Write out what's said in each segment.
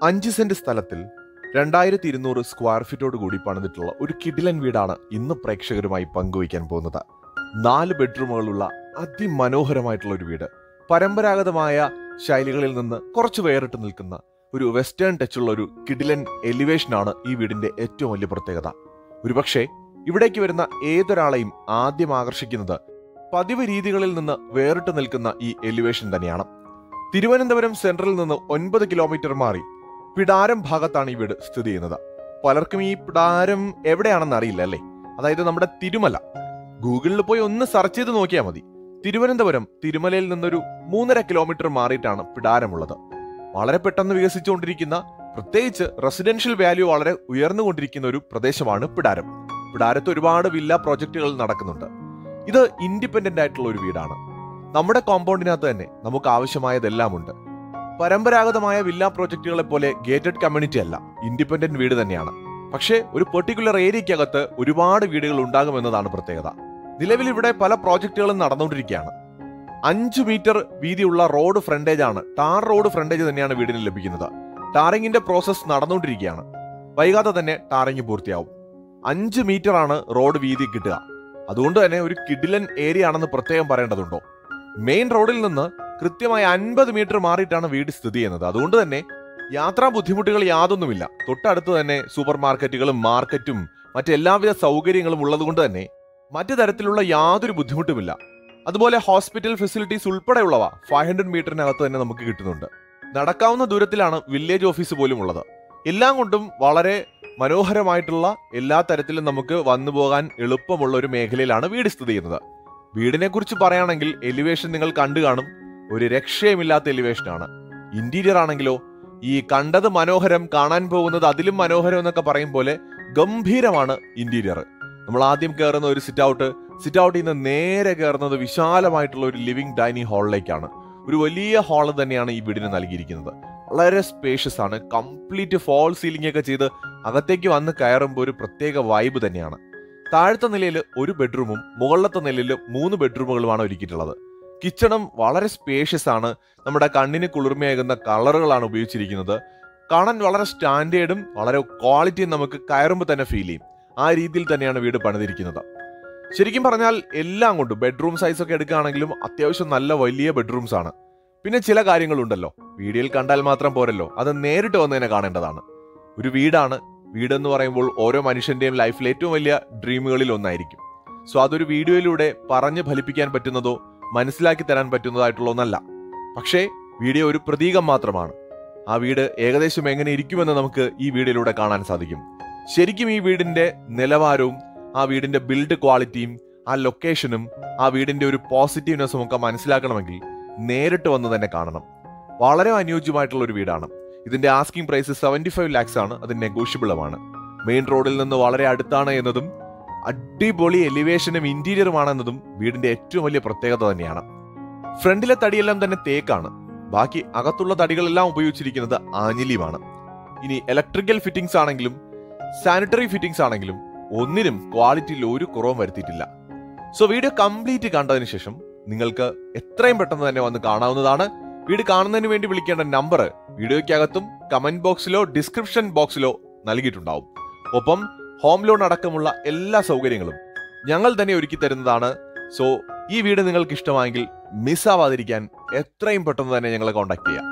അഞ്ച് സെന്റ് സ്ഥലത്തിൽ രണ്ടായിരത്തി ഇരുന്നൂറ് സ്ക്വയർ ഫീറ്റോട് കൂടി പണിതിട്ടുള്ള ഒരു കിടിലൻ വീടാണ് ഇന്ന് പ്രേക്ഷകരുമായി പങ്കുവയ്ക്കാൻ പോകുന്നത് നാല് ബെഡ്റൂമുകളുള്ള അതിമനോഹരമായിട്ടുള്ള ഒരു വീട് പരമ്പരാഗതമായ ശൈലികളിൽ നിന്ന് കുറച്ച് വേറിട്ട് നിൽക്കുന്ന ഒരു വെസ്റ്റേൺ ടച്ചുള്ള ഒരു കിടിലൻ എലിവേഷനാണ് ഈ വീടിന്റെ ഏറ്റവും വലിയ പ്രത്യേകത ഒരുപക്ഷെ ഇവിടേക്ക് വരുന്ന ഏതൊരാളെയും ആദ്യം ആകർഷിക്കുന്നത് പതിവ് രീതികളിൽ നിന്ന് വേറിട്ട് നിൽക്കുന്ന ഈ എലിവേഷൻ തന്നെയാണ് തിരുവനന്തപുരം സെൻട്രലിൽ നിന്ന് ഒൻപത് കിലോമീറ്റർ മാറി പിടാരം ഭാഗത്താണ് ഈ വീട് സ്ഥിതി ചെയ്യുന്നത് പലർക്കും ഈ പിടാരം എവിടെയാണെന്ന് അറിയില്ല അല്ലേ അതായത് നമ്മുടെ തിരുമല ഗൂഗിളിൽ പോയി ഒന്ന് സെർച്ച് ചെയ്ത് നോക്കിയാൽ മതി തിരുവനന്തപുരം തിരുമലയിൽ നിന്നൊരു മൂന്നര കിലോമീറ്റർ മാറിയിട്ടാണ് പിടാരമുള്ളത് വളരെ പെട്ടെന്ന് വികസിച്ചുകൊണ്ടിരിക്കുന്ന പ്രത്യേകിച്ച് റെസിഡൻഷ്യൽ വാല്യൂ വളരെ ഉയർന്നുകൊണ്ടിരിക്കുന്ന ഒരു പ്രദേശമാണ് പിടാരം പിടാരത്ത് ഒരുപാട് വില്ല പ്രോജക്റ്റുകൾ നടക്കുന്നുണ്ട് ഇത് ഇൻഡിപെൻഡന്റ് ആയിട്ടുള്ള ഒരു വീടാണ് നമ്മുടെ കോമ്പൗണ്ടിനകത്ത് തന്നെ നമുക്ക് ആവശ്യമായതെല്ലാം ഉണ്ട് പരമ്പരാഗതമായ വില്ല പ്രോജക്റ്റുകളെ പോലെ ഗേറ്റഡ് കമ്മ്യൂണിറ്റി അല്ല ഇൻഡിപെൻഡന്റ് വീട് തന്നെയാണ് പക്ഷേ ഒരു പെർട്ടിക്കുലർ ഏരിയക്കകത്ത് ഒരുപാട് വീടുകൾ ഉണ്ടാകുമെന്നതാണ് പ്രത്യേകത നിലവിൽ ഇവിടെ പല പ്രോജക്റ്റുകളും നടന്നുകൊണ്ടിരിക്കുകയാണ് അഞ്ചു മീറ്റർ വീതിയുള്ള റോഡ് ഫ്രണ്ടേജ് ആണ് ടാർ റോഡ് ഫ്രണ്ടേജ് തന്നെയാണ് വീടിന് ലഭിക്കുന്നത് ടാറിങ്ങിന്റെ പ്രോസസ് നടന്നുകൊണ്ടിരിക്കുകയാണ് വൈകാതെ തന്നെ ടാറിങ് പൂർത്തിയാവും അഞ്ച് മീറ്റർ ആണ് റോഡ് വീതി കിട്ടുക അതുകൊണ്ട് തന്നെ ഒരു കിഡിലൻ ഏരിയ ആണെന്ന് പ്രത്യേകം പറയേണ്ടതുണ്ടോ മെയിൻ റോഡിൽ നിന്ന് കൃത്യമായി അൻപത് മീറ്റർ മാറിയിട്ടാണ് വീട് സ്ഥിതി ചെയ്യുന്നത് അതുകൊണ്ട് തന്നെ യാത്രാ ബുദ്ധിമുട്ടുകൾ യാതൊന്നുമില്ല തൊട്ടടുത്ത് തന്നെ സൂപ്പർ മാർക്കറ്റുകളും മാർക്കറ്റും മറ്റെല്ലാവിധ സൗകര്യങ്ങളും ഉള്ളതുകൊണ്ട് തന്നെ മറ്റു തരത്തിലുള്ള യാതൊരു ബുദ്ധിമുട്ടുമില്ല അതുപോലെ ഹോസ്പിറ്റൽ ഫെസിലിറ്റീസ് ഉൾപ്പെടെയുള്ളവ ഫൈവ് ഹൺഡ്രഡ് മീറ്ററിനകത്ത് തന്നെ നമുക്ക് കിട്ടുന്നുണ്ട് നടക്കാവുന്ന ദൂരത്തിലാണ് വില്ലേജ് ഓഫീസ് പോലും ഉള്ളത് എല്ലാം കൊണ്ടും വളരെ മനോഹരമായിട്ടുള്ള എല്ലാ തരത്തിലും നമുക്ക് വന്നു പോകാൻ എളുപ്പമുള്ള ഒരു മേഖലയിലാണ് വീട് സ്ഥിതി ചെയ്യുന്നത് വീടിനെ കുറിച്ച് പറയുകയാണെങ്കിൽ എലിവേഷൻ നിങ്ങൾ കണ്ടു കാണും ഒരു രക്ഷയുമില്ലാത്ത എലിവേഷനാണ് ഇന്റീരിയർ ആണെങ്കിലോ ഈ കണ്ടത് മനോഹരം കാണാൻ പോകുന്നത് അതിലും മനോഹരം എന്നൊക്കെ പറയും പോലെ ഗംഭീരമാണ് ഇന്റീരിയർ നമ്മൾ ആദ്യം കയറുന്ന ഒരു സിറ്റ് ഔട്ട് സിറ്റ് ഔട്ടിൽ നിന്ന് നേരെ കയറുന്നത് വിശാലമായിട്ടുള്ള ഒരു ലിവിംഗ് ഡൈനിങ് ഹാളിലേക്കാണ് ഒരു വലിയ ഹാള് തന്നെയാണ് ഈ വീടിന് നൽകിയിരിക്കുന്നത് വളരെ സ്പേഷ്യസ് ആണ് കംപ്ലീറ്റ് ഫോൾ സീലിംഗ് ഒക്കെ ചെയ്ത് അകത്തേക്ക് വന്ന് കയറുമ്പോൾ ഒരു പ്രത്യേക വൈബ് തന്നെയാണ് താഴത്തെ നിലയിൽ ഒരു ബെഡ്റൂമും മുകളിലത്തെ നിലയിൽ മൂന്ന് ബെഡ്റൂമുകളുമാണ് ഒരുക്കിയിട്ടുള്ളത് കിച്ചണും വളരെ സ്പേഷ്യസ് ആണ് നമ്മുടെ കണ്ണിന് കുളിർമയേകുന്ന കളറുകളാണ് ഉപയോഗിച്ചിരിക്കുന്നത് കാണാൻ വളരെ സ്റ്റാൻഡേർഡും വളരെ ക്വാളിറ്റിയും നമുക്ക് കയറുമ്പോൾ തന്നെ ഫീൽ ചെയ്യും ആ രീതിയിൽ തന്നെയാണ് വീട് പണിതിരിക്കുന്നത് ശരിക്കും പറഞ്ഞാൽ എല്ലാം കൊണ്ടും ബെഡ്റൂം സൈസ് ഒക്കെ എടുക്കുകയാണെങ്കിലും അത്യാവശ്യം നല്ല വലിയ ബെഡ്റൂംസ് ആണ് പിന്നെ ചില കാര്യങ്ങളുണ്ടല്ലോ വീഡിയോയിൽ കണ്ടാൽ മാത്രം പോരല്ലോ അത് നേരിട്ട് വന്ന് തന്നെ കാണേണ്ടതാണ് ഒരു വീടാണ് വീടെന്ന് പറയുമ്പോൾ ഓരോ മനുഷ്യന്റെയും ലൈഫിൽ ഏറ്റവും വലിയ ഡ്രീമുകളിൽ ഒന്നായിരിക്കും സോ അതൊരു വീഡിയോയിലൂടെ പറഞ്ഞ് ഫലിപ്പിക്കാൻ പറ്റുന്നതോ മനസ്സിലാക്കി തരാൻ പറ്റുന്നതായിട്ടുള്ള ഒന്നല്ല പക്ഷേ വീഡിയോ ഒരു പ്രതീകം മാത്രമാണ് ആ വീട് ഏകദേശം എങ്ങനെ ഇരിക്കുമെന്ന് നമുക്ക് ഈ വീഡിയോയിലൂടെ കാണാൻ സാധിക്കും ശരിക്കും ഈ വീടിന്റെ നിലവാരവും ആ വീടിന്റെ ബിൽഡ് ക്വാളിറ്റിയും ആ ലൊക്കേഷനും ആ വീടിന്റെ ഒരു പോസിറ്റീവ്നെസ്സും ഒക്കെ മനസ്സിലാക്കണമെങ്കിൽ നേരിട്ട് വന്ന് തന്നെ കാണണം വളരെ അനുയോജ്യമായിട്ടുള്ള ഒരു വീടാണ് ഇതിന്റെ asking price seventy five lakhs ആണ് അത് നെഗോഷ്യബിളുമാണ് മെയിൻ റോഡിൽ നിന്ന് വളരെ അടുത്താണ് എന്നതും അടിപൊളി എലിവേഷനും ഇന്റീരിയറുമാണെന്നതും വീടിന്റെ ഏറ്റവും വലിയ പ്രത്യേകത തന്നെയാണ് ഫ്രണ്ടിലെ തടിയെല്ലാം തന്നെ തേക്കാണ് ബാക്കി അകത്തുള്ള തടികളെല്ലാം ഉപയോഗിച്ചിരിക്കുന്നത് ആഞ്ഞിലിയുമാണ് ഇനി ഇലക്ട്രിക്കൽ ഫിറ്റിംഗ്സ് ആണെങ്കിലും സാനിറ്ററി ഫിറ്റിംഗ്സ് ആണെങ്കിലും ഒന്നിനും ക്വാളിറ്റിയിൽ ഒരു കുറവും വരുത്തിയിട്ടില്ല സോ വീഡിയോ കംപ്ലീറ്റ് കണ്ടതിന് ശേഷം നിങ്ങൾക്ക് എത്രയും പെട്ടെന്ന് തന്നെ വന്ന് കാണാവുന്നതാണ് വീട് കാണുന്നതിന് വേണ്ടി വിളിക്കേണ്ട നമ്പർ വീഡിയോയ്ക്കകത്തും കമന്റ് ബോക്സിലോ ഡിസ്ക്രിപ്ഷൻ ബോക്സിലോ നൽകിയിട്ടുണ്ടാവും ഒപ്പം ഹോം ലോൺ അടക്കമുള്ള എല്ലാ സൗകര്യങ്ങളും ഞങ്ങൾ തന്നെ ഒരുക്കി തരുന്നതാണ് സോ ഈ വീട് നിങ്ങൾക്ക് ഇഷ്ടമായെങ്കിൽ മിസ്സാവാതിരിക്കാൻ എത്രയും പെട്ടെന്ന് തന്നെ ഞങ്ങളെ കോൺടാക്ട് ചെയ്യാം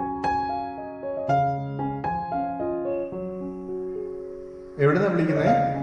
എവിടെന്നാ വിളിക്കുന്നേ